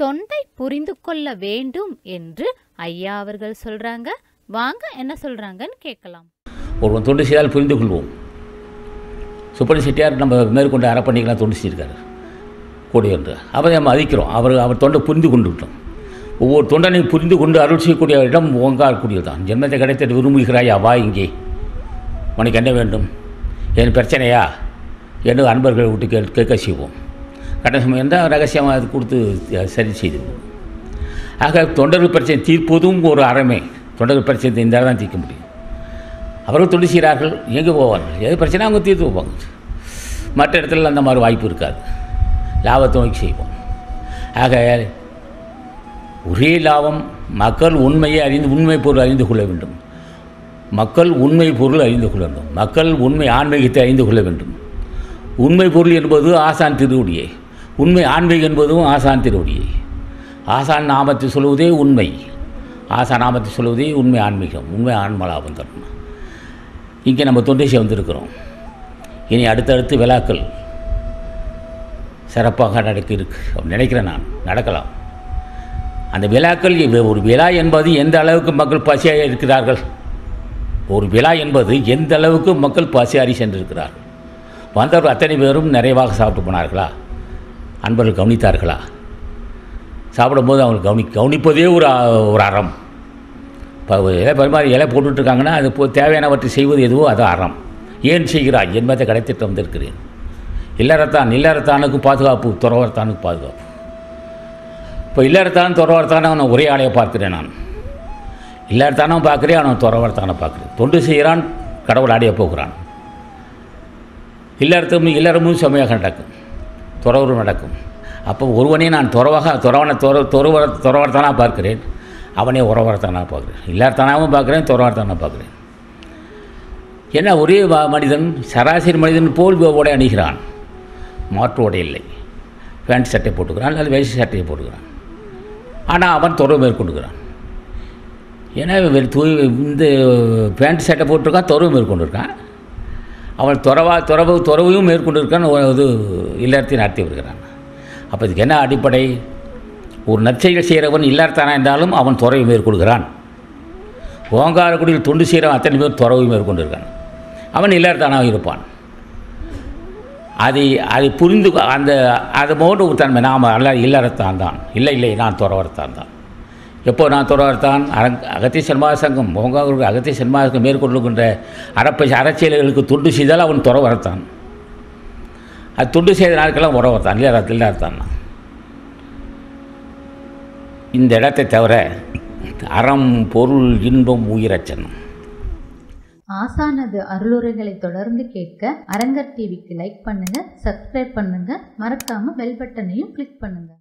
தொண்டை புரிந்து கொள்ள வேண்டும் என்று ஐயா அவர்கள் சொல்றாங்க வாங்க என்ன சொல்றாங்கன்னு கேட்கலாம் ஒருவன் தொண்டு செய்தால் புரிந்து கொள்வோம் சுப்பண்ணி செட்டியார் நம்ம மேற்கொண்டு அறப்பணிக்கெல்லாம் தொண்டு செஞ்சிருக்காரு கூடி வந்து அவரை நம்ம மதிக்கிறோம் அவர் அவர் தொண்டை புரிந்து கொண்டுவிட்டோம் ஒவ்வொரு தொண்டனையும் புரிந்து கொண்டு அருள் செய்யக்கூடிய இடம் ஓங்காரக்கூடியது தான் ஜென்மத்தை கிடைத்த விரும்புகிறாயா வா இங்கே உனக்கு என்ன வேண்டும் என் பிரச்சனையா என்று அன்பர்களை விட்டு கே கேட்க செய்வோம் கட்ட சமயம் இருந்தால் ரகசியமாக அது கொடுத்து அஹ், சரி செய்துவிடுவோம் ஆக தொண்டர்கள் பிரச்சனை தீர்ப்பதும் ஒரு அறமே தொண்டர்கள் பிரச்சனை இந்த தான் தீர்க்க முடியும் அவர்கள் தொண்டு செய்கிறார்கள் எங்கே போவார்கள் எது பிரச்சனை அவங்க தீர்த்து வைப்பாங்க மற்ற இடத்துல அந்த மாதிரி வாய்ப்பு இருக்காது லாபத்தை நோக்கி செய்வோம் ஆக ஒரே லாபம் மக்கள் உண்மையை அறிந்து உண்மை பொருள் அறிந்து கொள்ள வேண்டும் மக்கள் உண்மை பொருள் அறிந்து கொள்ள வேண்டும் மக்கள் உண்மை ஆன்மீகத்தை அறிந்து கொள்ள வேண்டும் உண்மை பொருள் என்பது ஆசான் திருவடியே உண்மை ஆன்மீகம் என்பதும் ஆசான் திருவடியே ஆசான் நாமத்தை சொல்வதே உண்மை ஆசான் நாமத்தை சொல்வதே உண்மை ஆன்மீகம் உண்மை ஆன்மலாபம் தரணும் இங்கே நம்ம தொண்டை வந்திருக்கிறோம் இனி அடுத்தடுத்து விழாக்கள் சிறப்பாக நடக்க இருக்கு அப்படி நினைக்கிறேன் நான் நடக்கலாம் அந்த விழாக்கள் இவ- ஒரு விழா என்பது எந்த அளவுக்கு மக்கள் பசியாக இருக்கிறார்கள் ஒரு விழா என்பது எந்த அளவுக்கு மக்கள் பசியாறி சென்றிருக்கிறார்கள் வந்தவர்கள் அத்தனை பேரும் நிறைவாக சாப்பிட்டு போனார்களா அன்பர்கள் கவனித்தார்களா சாப்பிடும்போது அவங்க கவனி கவனிப்பதே ஒரு அ- ஒரு அறம் இப்போ இலை பரிமாறி இலை போட்டுட்ருக்காங்கன்னா அது போ தேவையானவற்றை செய்வது எதுவோ அது அறம் ஏன் செய்கிறாய் என்பதை கடைத்திட்டு வந்திருக்கிறேன் இல்லறத்தான் இல்லறத்தானுக்கு பாதுகாப்பு துறவரத்தானுக்கு பாதுகாப்பு இப்போ இல்லறத்தான் துறவரத்தான அவனை ஒரே ஆளையை பார்க்கிறேன் நான் இல்லறத்தானும் பார்க்குறேன் அவன் துறவரத்தானை பார்க்குறேன் தொண்டு செய்கிறான் கடவுள் அடைய போகிறான் இல்லறத்தும் இல்லறமும் செம்மையாக நடக்கும் துறவரும் நடக்கும் அப்போ ஒருவனே நான் துறவாக துறவனை துற துறவர துறவரத்தானாக பார்க்கிறேன் அவனே உறவரத்தானாக பார்க்குறேன் இல்லறத்தானாகவும் பார்க்குறேன் துறவரத்தானாக பார்க்குறேன் ஏன்னா ஒரே வ- மனிதன் சராசரி மனிதன் போல் உடை அணிகிறான் மாற்று உடை இல்லை பேண்ட் சட்டை போட்டுக்கிறான் அல்லது வேஷ்டி சட்டையை போட்டுக்கிறான் ஆனால் அவன் துறவு மேற்கொண்டுக்கிறான் ஏன்னா இவன் தூய் இந்த பேண்ட் சட்டை போட்டிருக்கான் துறவு மேற்கொண்டிருக்கான் அவன் துறவா துறவு துறவையும் மேற்கொண்டிருக்கான் ஒரு இது இல்லறத்தையும் நடத்தி வருகிறான் அப்போ இதுக்கு என்ன அடிப்படை ஒரு நற்செயல் செய்கிறவன் இல்லறத்தானா இருந்தாலும் அவன் துறவை மேற்கொள்கிறான் ஓங்காரக்குடியில் தொண்டு செய்கிறவன் அத்தனை பேர் துறவை மேற்கொண்டிருக்கான் அவன் இல்லறத்தானாக இருப்பான் அதை அதை புரிந்து கொ- அந்த அது போன்ற ஒரு தன்மை நாம் அல்ல இல்லறத்தான் தான் இல்லை இல்லை நான் துறவரத்தான் தான் எப்போ நான் துறவரத்தான் அரங் அகத்திய சன்மாத சங்கம் மோகாவுக்கு அகத்திய சன்மாத சங்கம் மேற்கொள்ளுகின்ற அறப்ப அரசியல்களுக்கு தொண்டு செய்தால் அவன் துறவரத்தான் அது தொண்டு செய்த நாட்கெல்லாம் உறவத்தான் இல்லை இல்லறத்தான் தான் இந்த இடத்தை தவிர அறம் பொருள் இன்பம் உயிரச்சனம் ஆசானது அருளுரைகளை தொடர்ந்து கேட்க அரங்கர் டிவிக்கு லைக் பண்ணுங்க சப்ஸ்கிரைப் பண்ணுங்க மறக்காம பெல் பட்டனையும் கிளிக் பண்ணுங்க